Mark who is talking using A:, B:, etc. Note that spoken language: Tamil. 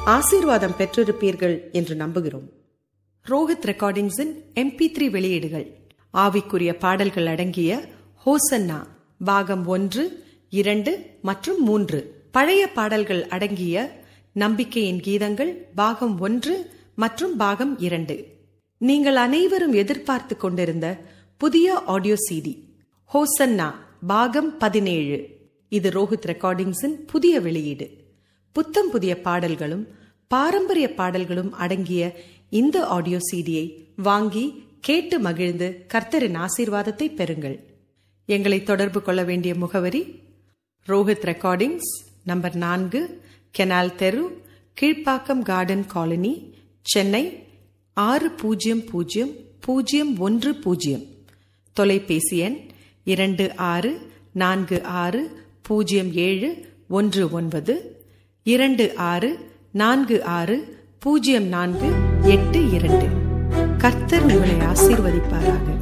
A: ஆசீர்வாதம் பெற்றிருப்பீர்கள் என்று நம்புகிறோம் ரோஹித் ரெக்கார்டிங்ஸின் எம்பி த்ரீ வெளியீடுகள் ஆவிக்குரிய பாடல்கள் அடங்கிய ஹோசன்னா பாகம் ஒன்று இரண்டு மற்றும் மூன்று பழைய பாடல்கள் அடங்கிய நம்பிக்கையின் கீதங்கள் பாகம் ஒன்று மற்றும் பாகம் இரண்டு நீங்கள் அனைவரும் எதிர்பார்த்து கொண்டிருந்த புதிய ஆடியோ சிடி ஹோசன்னா பாகம் பதினேழு இது ரோஹித் ரெக்கார்டிங்ஸின் புதிய வெளியீடு புத்தம் புதிய பாடல்களும் பாரம்பரிய பாடல்களும் அடங்கிய இந்த ஆடியோ சிடியை வாங்கி கேட்டு மகிழ்ந்து கர்த்தரின் ஆசீர்வாதத்தை பெறுங்கள் எங்களை தொடர்பு கொள்ள வேண்டிய முகவரி ரோஹித் ரெக்கார்டிங்ஸ் நம்பர் நான்கு கெனால் தெரு கீழ்ப்பாக்கம் கார்டன் காலனி சென்னை ஆறு பூஜ்ஜியம் பூஜ்ஜியம் பூஜ்ஜியம் ஒன்று பூஜ்ஜியம் தொலைபேசி எண் இரண்டு ஆறு நான்கு ஆறு பூஜ்ஜியம் ஏழு ஒன்று ஒன்பது இரண்டு ஆறு நான்கு ஆறு பூஜ்ஜியம் நான்கு எட்டு இரண்டு கர்த்தர் உங்களை ஆசீர்வதிப்பாராக